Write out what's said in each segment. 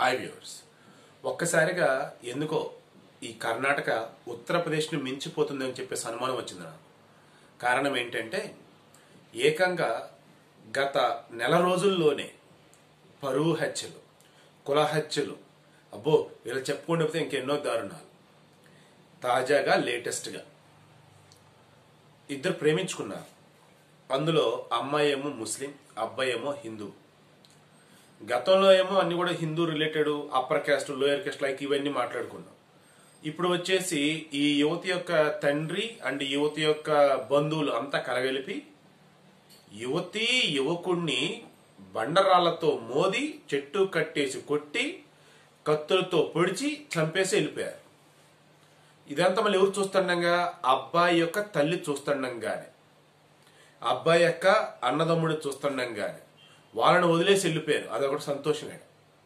hi viewers ఒక్కసారిగా ఎందుకో ఈ కర్ణాటక ఉత్తరప్రదేశ్ని మించిపోతుందని చెప్పేసి అనుమానం వచ్చింది నాకు కారణం ఏంటంటే ఏకంగా గత నెల రోజుల్లోనే పరువు హత్యలు కుల హత్యలు అబ్బో ఇలా చెప్పుకుంటూ పోతే ఇంకెన్నో దారుణాలు తాజాగా లేటెస్ట్గా ఇద్దరు ప్రేమించుకున్నారు అందులో అమ్మాయి ఏమో ముస్లిం అబ్బాయి ఏమో హిందూ గతంలో ఏమో అన్ని కూడా Hindu related upper caste lower caste like ఇవన్నీ మాట్లాడుకున్నాం ఇప్పుడు వచ్చేసి ఈ యువతి యొక్క తండ్రి అండ్ యువతి యొక్క బంధువులు అంతా కలగలిపి యువతి యువకుణ్ణి బండరాళ్లతో మోది చెట్టు కట్టేసి కొట్టి కత్తులతో పొడిచి చంపేసి వెళ్ళిపోయారు ఇదంతా మళ్ళీ ఎవరు చూస్తుండగా అబ్బాయి యొక్క తల్లి చూస్తుండగానే అబ్బాయి యొక్క అన్నదమ్ముడు చూస్తుండగానే వాళ్ళని వదిలేసి వెళ్ళిపోయారు అదొకటి సంతోషమే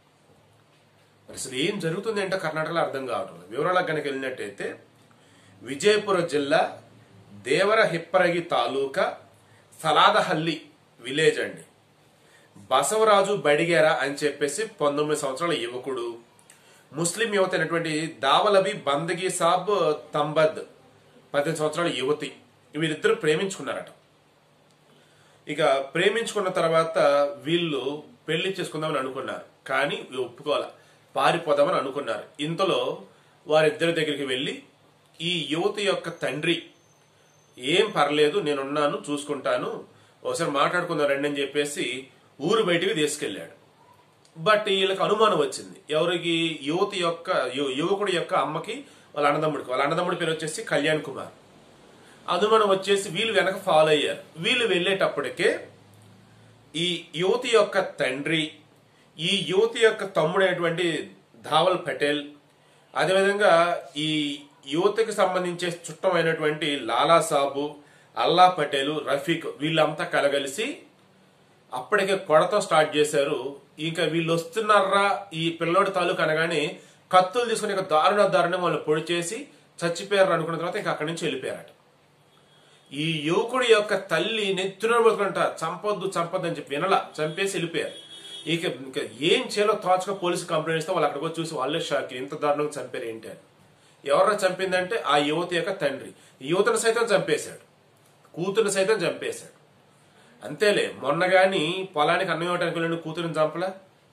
మరి అసలు ఏం జరుగుతుంది ఏంటో కర్ణాటకలో అర్థం కావటం లేదు వివరాలకు కనుక వెళ్ళినట్టయితే విజయపుర జిల్లా దేవర హిప్పరగి తాలూకా సలాదహల్లి విలేజ్ అండి బసవరాజు బడిగేర అని చెప్పేసి పంతొమ్మిది సంవత్సరాల యువకుడు ముస్లిం యువత అయినటువంటి దావలబి బందగి సాబ్ తంబద్ పద్దెనిమిది సంవత్సరాల యువతి వీరిద్దరు ప్రేమించుకున్నారట ఇక ప్రేమించుకున్న తర్వాత వీళ్ళు పెళ్లి చేసుకుందామని అనుకున్నారు కానీ ఒప్పుకోవాలి పారిపోదామని అనుకున్నారు ఇంతలో వారిద్దరి దగ్గరికి వెళ్ళి ఈ యువతి యొక్క తండ్రి ఏం పర్లేదు నేనున్నాను చూసుకుంటాను ఒకసారి మాట్లాడుకుందాం రండి అని చెప్పేసి ఊరు బయటికి తీసుకెళ్ళాడు బట్ వీళ్ళకి అనుమానం వచ్చింది ఎవరికి యువతి యొక్క యు- యువకుడి యొక్క అమ్మకి వాళ్ళ అన్నదమ్ముడికి వాళ్ళ అన్నదమ్ముడి పేరు వచ్చేసి కళ్యాణ్ కుమార్ అనుమానం వచ్చేసి వీళ్ళు వెనక ఫాలో అయ్యారు వీళ్ళు వెళ్ళేటప్పటికే ఈ యువతి యొక్క తండ్రి ఈ యువతి యొక్క తమ్ముడైనటువంటి ధావల్ పటేల్ అదేవిధంగా ఈ యువతకి సంబంధించే చుట్టమైనటువంటి లాలా సాబు అల్లా పటేల్ రఫీక్ వీళ్ళంతా కలగలిసి అప్పటికే కొడతో స్టార్ట్ చేశారు ఇంకా వీళ్ళు వస్తున్నారా ఈ పిల్లోడి తాలూకు అనగానే కత్తులు తీసుకుని ఇక దారుణ దారుణం వాళ్ళు పొడి చేసి చచ్చిపోయారు అనుకున్న తర్వాత ఇంకా అక్కడి నుంచి వెళ్ళిపోయారట ఈ యువకుడి యొక్క తల్లి నెత్తున పడుకుంట చంపొద్దు చంపొద్దు అని చెప్పి వినలా చంపేసి వెళ్ళిపోయారు ఇక ఇంకా ఏం చేయాలో తోచక పోలీసు కంప్లైంట్ ఇస్తే వాళ్ళు అక్కడికి వచ్చి చూసి వాళ్ళే షాక్ ఇంత దారుణంగా చంపారు ఏంటి అని ఎవరైనా చంపిందంటే ఆ యువతి యొక్క తండ్రి ఈ యువతను సైతం చంపేశాడు కూతురుని సైతం చంపేశాడు అంతేలే మొన్న గాని పొలానికి అన్నం ఇవ్వడానికి వెళ్ళండి కూతురుని చంపలా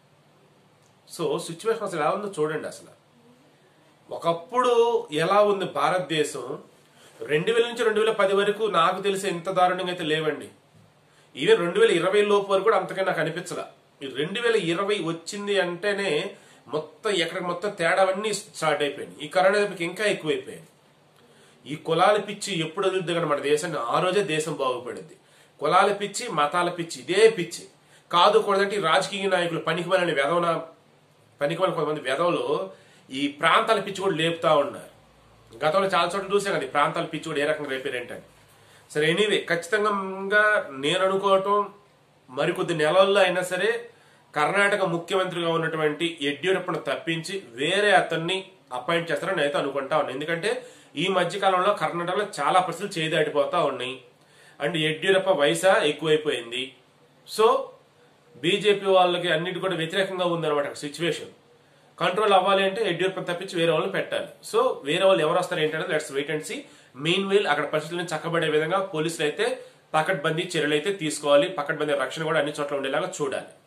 సో సిచ్యువేషన్ అసలు ఎలా ఉందో చూడండి అసలు ఒకప్పుడు ఎలా ఉంది భారతదేశం రెండు వేల నుంచి రెండు వేల పది వరకు నాకు తెలిసి ఎంత దారుణంగా అయితే లేవండి ఈవెన్ రెండు వేల ఇరవై లోపు వరకు కూడా అంతగా నాకు అనిపించలా ఈ రెండు వేల ఇరవై వచ్చింది అంటేనే మొత్తం ఎక్కడ మొత్తం తేడావన్నీ స్టార్ట్ అయిపోయింది ఈ కరోనా దెబ్బకి ఇంకా ఎక్కువైపోయింది ఈ కులాల పిచ్చి ఎప్పుడు వదులుద్ది కానీ మన దేశాన్ని ఆ రోజే దేశం బాగుపడింది కులాల పిచ్చి మతాల పిచ్చి ఇదే పిచ్చి కాదు కూడదంటే ఈ రాజకీయ నాయకులు పనికిమాలని వెధవన పనికిమాలిన కొంతమంది వెధవలు ఈ ప్రాంతాల పిచ్చి కూడా లేపుతా ఉన్నారు గతంలో చాలా చోట్ల చూసాం కదా ఈ ప్రాంతాల పిచ్చి కూడా ఏ రకంగా రేపారేంటని సరే ఎనీవే ఖచ్చితంగా నేను అనుకోవటం మరికొద్ది నెలల్లో అయినా సరే కర్ణాటక ముఖ్యమంత్రిగా ఉన్నటువంటి యడ్యూరప్పను తప్పించి వేరే అతన్ని అపాయింట్ చేస్తారని అయితే అనుకుంటా ఉన్నాను ఎందుకంటే ఈ మధ్య కాలంలో కర్ణాటకలో చాలా పరిస్థితులు చేదాటిపోతా ఉన్నాయి అండ్ యడ్యూరప్ప వయసా ఎక్కువైపోయింది సో బీజేపీ వాళ్ళకి అన్నిటి కూడా వ్యతిరేకంగా ఉందన్నమాట సిచ్యువేషన్ కంట్రోల్ అవ్వాలి అంటే యడ్యూరప్పని తప్పించి వేరే వాళ్ళని పెట్టాలి సో వేరే వాళ్ళు ఎవరు వస్తారు ఏంటంటే let's wait and see meanwhile అక్కడ పరిస్థితులను చక్కబడే విధంగా పోలీసులు అయితే పకడ్బందీ చర్యలు అయితే తీసుకోవాలి పకడ్బందీ రక్షణ కూడా అన్ని చోట్ల ఉండేలాగా చూడాలి